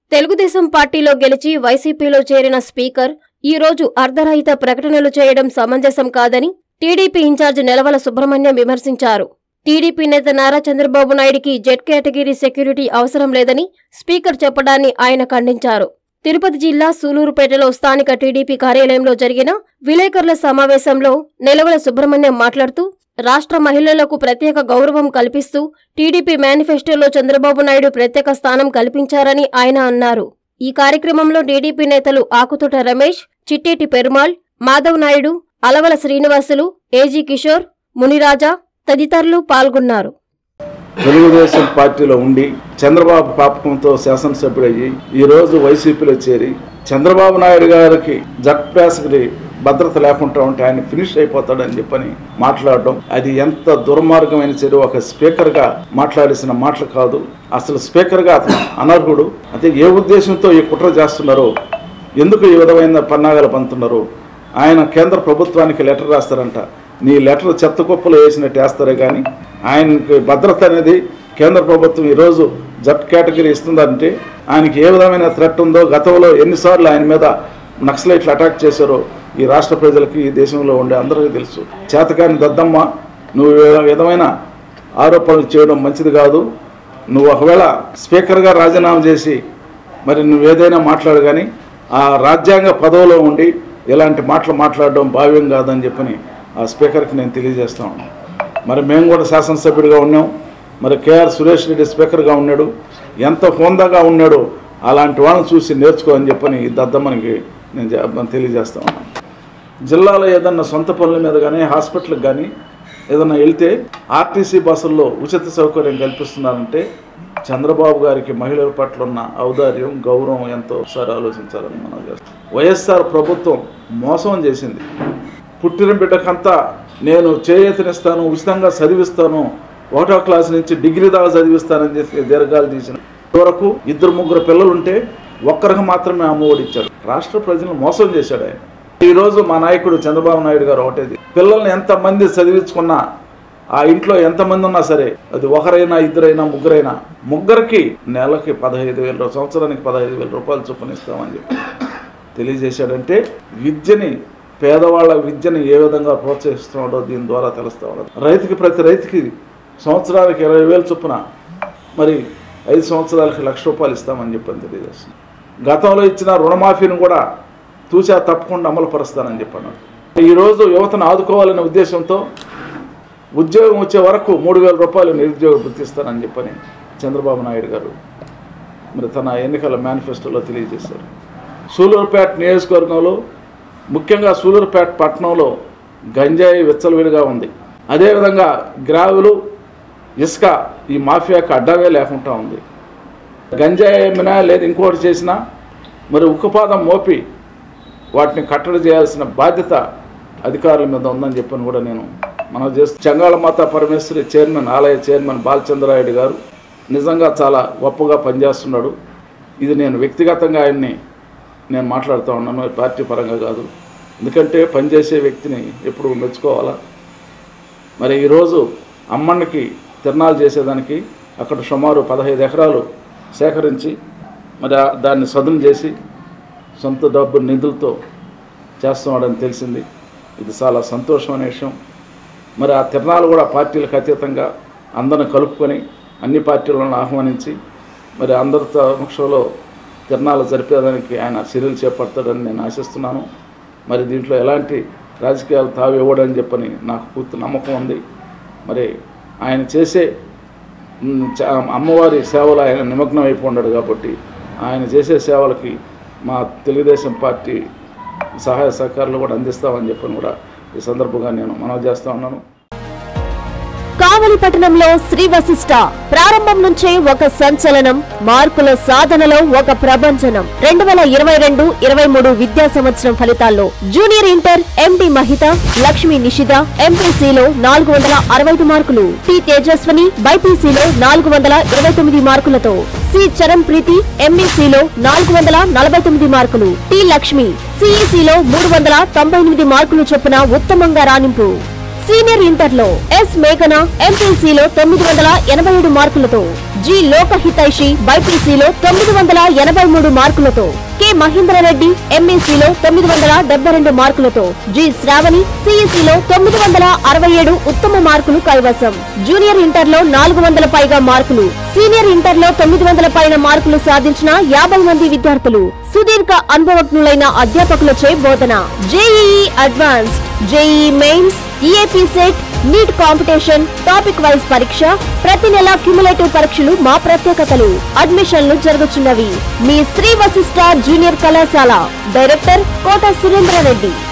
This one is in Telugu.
తెలుగుదేశం పార్టీలో గెలిచి వైసీపీలో చేరిన స్పీకర్ ఈ రోజు అర్ధరహిత ప్రకటనలు చేయడం సమంజసం కాదని టీడీపీ ఇన్ఛార్జ్ నెలవల సుబ్రహ్మణ్యం విమర్శించారు టీడీపీ నేత నారా చంద్రబాబు నాయుడికి జెడ్ కేటగిరీ సెక్యూరిటీ అవసరం లేదని స్పీకర్ చెప్పడాన్ని ఆయన ఖండించారు తిరుపతి జిల్లా సూలూరుపేటలో స్థానిక టీడీపీ కార్యాలయంలో జరిగిన విలేకరుల సమావేశంలో నెలవల సుబ్రహ్మణ్యం మాట్లాడుతూ రాష్ట్ర మహిళలకు ప్రత్యేక గౌరవం కల్పిస్తూ టీడీపీ మేనిఫెస్టోలో చంద్రబాబు నాయుడు ప్రత్యేక స్థానం కల్పించారని ఆయన అన్నారు ఈ కార్యక్రమంలో టీడీపీ నేతలు ఆకుతోట రమేష్ చిట్టేటి పెరుమాళ్ మాధవ్ నాయుడు అలవల శ్రీనివాసులు ఏజీ కిషోర్ మునిరాజా తదితరులు పాల్గొన్నారు తెలుగుదేశం పార్టీలో ఉండి చంద్రబాబు పాపకంతో శాసనసభ్యుడయ్యి ఈ రోజు వైసీపీలో చేరి చంద్రబాబు నాయుడు గారికి జడ్పాస్కి భద్రత లేకుండా ఉంటే ఆయన ఫినిష్ అయిపోతాడని చెప్పని మాట్లాడడం అది ఎంత దుర్మార్గమైన చర్య ఒక స్పీకర్ గా మాట్లాడేసిన మాటలు కాదు అసలు స్పీకర్ గా అతను అనర్హుడు అయితే ఏ ఉద్దేశంతో ఈ కుట్ర చేస్తున్నారో ఎందుకు ఈ విధమైన పన్నాగాలు పంతున్నారు ఆయన కేంద్ర ప్రభుత్వానికి లెటర్ రాస్తారంట నీ లెటర్ చెత్త కుప్పలో వేసినట్టు వేస్తారే కానీ ఆయనకి భద్రత అనేది కేంద్ర ప్రభుత్వం ఈరోజు జట్ కేటగిరీ ఇస్తుందంటే ఆయనకి ఏ విధమైన థ్రెట్ ఉందో గతంలో ఎన్నిసార్లు ఆయన మీద నక్సలైట్లు అటాక్ చేశారో ఈ రాష్ట్ర ప్రజలకి ఈ దేశంలో ఉండే అందరికీ తెలుసు చేతకాని దద్దమ్మ నువ్వు ఏ విధమైన ఆరోపణలు చేయడం మంచిది కాదు నువ్వు ఒకవేళ స్పీకర్గా రాజీనామా చేసి మరి నువ్వు ఏదైనా మాట్లాడు కానీ ఆ రాజ్యాంగ పదవిలో ఉండి ఇలాంటి మాటలు మాట్లాడడం భావ్యం కాదని చెప్పని ఆ స్పీకర్కి నేను తెలియజేస్తా ఉన్నాను మరి మేము కూడా శాసనసభ్యుడిగా ఉన్నాం మరి కేఆర్ సురేష్ రెడ్డి స్పీకర్గా ఉన్నాడు ఎంత హోందాగా ఉన్నాడో అలాంటి వాళ్ళని చూసి నేర్చుకో అని చెప్పని ఈ దద్దమ్మనికి నేను జ- తెలియజేస్తా ఉన్నాను జిల్లాలో ఏదన్నా సొంత పనుల మీద కానీ హాస్పిటల్కి కానీ ఏదన్నా వెళ్తే ఆర్టీసీ బస్సుల్లో ఉచిత సౌకర్యం కల్పిస్తున్నారంటే చంద్రబాబు గారికి మహిళల పట్ల ఉన్న ఔదార్యం గౌరవం ఎంతో ఒకసారి ఆలోచించాలని మనం చేస్తాం వైఎస్ఆర్ ప్రభుత్వం మోసం చేసింది పుట్టిన బిడ్డకంతా నేను చేయూతనిస్తాను ఉచితంగా చదివిస్తాను ఒకటో క్లాస్ నుంచి డిగ్రీ దాకా చదివిస్తానని చెప్పి దీర్ఘాలు తీసిన వరకు ఇద్దరు ముగ్గురు పిల్లలు ఉంటే ఒక్కరికి మాత్రమే అమ్మఒడి ఇచ్చారు రాష్ట్ర ప్రజలను మోసం చేశాడు ఆయన ఈ రోజు మా నాయకుడు చంద్రబాబు నాయుడు గారు ఒకటేది పిల్లల్ని ఎంతమంది చదివించుకున్నా ఆ ఇంట్లో ఎంతమంది ఉన్నా సరే అది ఒకరైనా ఇద్దరైనా ముగ్గురైనా ముగ్గురికి నెలకి పదహైదు వేల రూ- సంవత్సరానికి పదహైదు వేల రూపాయలు చొప్పున ఇస్తామని చెప్పి తెలియజేశాడంటే విద్యని పేదవాళ్ళ విద్యని ఏ విధంగా ప్రోత్సహిస్తున్నాడో దీని ద్వారా తెలుస్తా ఉన్నది రైతుకి ప్రతి రైతుకి సంవత్సరానికి ఇరవై వేలు చొప్పున మరి ఐదు సంవత్సరాలకి లక్ష రూపాయలు ఇస్తామని చెప్పని తెలియజేస్తుంది గతంలో ఇచ్చిన రుణమాఫీని కూడా తూచా తప్పకుండా అమలు పరుస్తానని చెప్పాను ఈరోజు యువతను ఆదుకోవాలనే ఉద్దేశంతో ఉద్యోగం వచ్చే వరకు మూడు వేల రూపాయలు నిరుద్యోగ వృత్తి ఇస్తానని చెప్పని చంద్రబాబు నాయుడు గారు మరి తన ఎన్నికల మేనిఫెస్టోలో తెలియజేశారు సూలూరుపేట నియోజకవర్గంలో ముఖ్యంగా సూలూరుపేట పట్టణంలో గంజాయి విచ్చలవిడిగా ఉంది అదేవిధంగా గ్రావులు ఇసుక ఈ మాఫియాకి అడ్డమే లేకుండా ఉంది గంజాయి అమ్మినా లేదు ఇంకోటి చేసినా మరి ఉక్కుపాదం మోపి వాటిని కట్టడి చేయాల్సిన బాధ్యత అధికారుల మీద ఉందని చెప్పని కూడా నేను మనం చేస్తూ చంగాళమాత పరమేశ్వరి చైర్మన్ ఆలయ చైర్మన్ బాలచంద్రాయుడు గారు నిజంగా చాలా గొప్పగా పనిచేస్తున్నాడు ఇది నేను వ్యక్తిగతంగా ఆయన్ని నేను మాట్లాడుతూ ఉన్నాను పార్టీ పరంగా కాదు ఎందుకంటే పనిచేసే వ్యక్తిని ఎప్పుడు మెచ్చుకోవాలా మరి ఈరోజు అమ్మన్నకి తిరణాలు చేసేదానికి అక్కడ సుమారు పదహైదు ఎకరాలు సేకరించి మరి ఆ- దాన్ని సదును చేసి సొంత డబ్బు నిధులతో చేస్తున్నాడని తెలిసింది ఇది చాలా సంతోషం అనే విషయం మరి ఆ తిరణాలు కూడా పార్టీలకు అతీతంగా అందరిని కలుపుకొని అన్ని పార్టీలను ఆహ్వానించి మరి అందరి సమక్షంలో తిరణాలు జరిపేదానికి ఆయన చర్యలు చేపడతాడని నేను ఆశిస్తున్నాను మరి దీంట్లో ఎలాంటి రాజకీయాలు తావి ఇవ్వడని చెప్పని నాకు పూర్తి నమ్మకం ఉంది మరి ఆయన చేసే ఉమ్, చ- అమ్మవారి సేవలు ఆయన నిమగ్నం అయిపోన్నాడు కాబట్టి ఆయన చేసే సేవలకి మా తెలుగుదేశం పార్టీ సహాయ సహకారాలు కూడా అందిస్తామని చెప్పని కూడా ఈ సందర్భంగా నేను మనవి చేస్తా ఉన్నాను కావలి పట్టణంలో శ్రీ వశిష్ట ప్రారంభం నుంచే ఒక సంచలనం మార్కుల సాధనలో ఒక ప్రభంజనం రెండు వేల ఇరవై రెండు ఇరవై మూడు విద్యా సంవత్సరం ఫలితాల్లో జూనియర్ ఇంటర్ ఎండి మహిత లక్ష్మి నిషిత ఎంపీసీలో నాలుగు వందల అరవై ఐదు మార్కులు టి తేజస్వని బైపీసీలో నాలుగు వందల ఇరవై తొమ్మిది మార్కులతో సి చరణ్ ప్రీతి ఎంఈసీలో నాలుగు వందల నలభై తొమ్మిది మార్కులు టి లక్ష్మి సిఈసీలో మూడు వందల తొంభై ఎనిమిది మార్కులు చొప్పున ఉత్తమంగా రాణింపు సీనియర్ ఇంటర్లో ఎస్ మేఘన ఎంపీసీలో తొమ్మిది వందల ఎనభై ఏడు మార్కులతో జి లోకహితైషి బైపీసీలో తొమ్మిది వందల ఎనభై మూడు మార్కులతో కె మహేంద్రరెడ్డి ఎంఈసీలో తొమ్మిది వందల డెబ్బై రెండు మార్కులతో జి శ్రావణి సిఈసీలో తొమ్మిది వందల అరవై ఏడు ఉత్తమ మార్కులు కైవసం జూనియర్ ఇంటర్ లో నాలుగు వందల పైగా మార్కులు సీనియర్ ఇంటర్ లో తొమ్మిది వందల పైన మార్కులు సాధించిన యాభై మంది విద్యార్థులు సుదీర్ఘ అనుభవజ్ఞులైన అధ్యాపకులచే బోధన JEE advanced JEE mains EAP CET NEET competition topic wise పరీక్ష ప్రతి నెల క్యుములేటివ్ పరీక్షలు మా ప్రత్యేకతలు అడ్మిషన్లు జరుగుతున్నవి మీ శ్రీ వశిష్ట జూనియర్ కళాశాల డైరెక్టర్ కోట సురేంద్రారెడ్డి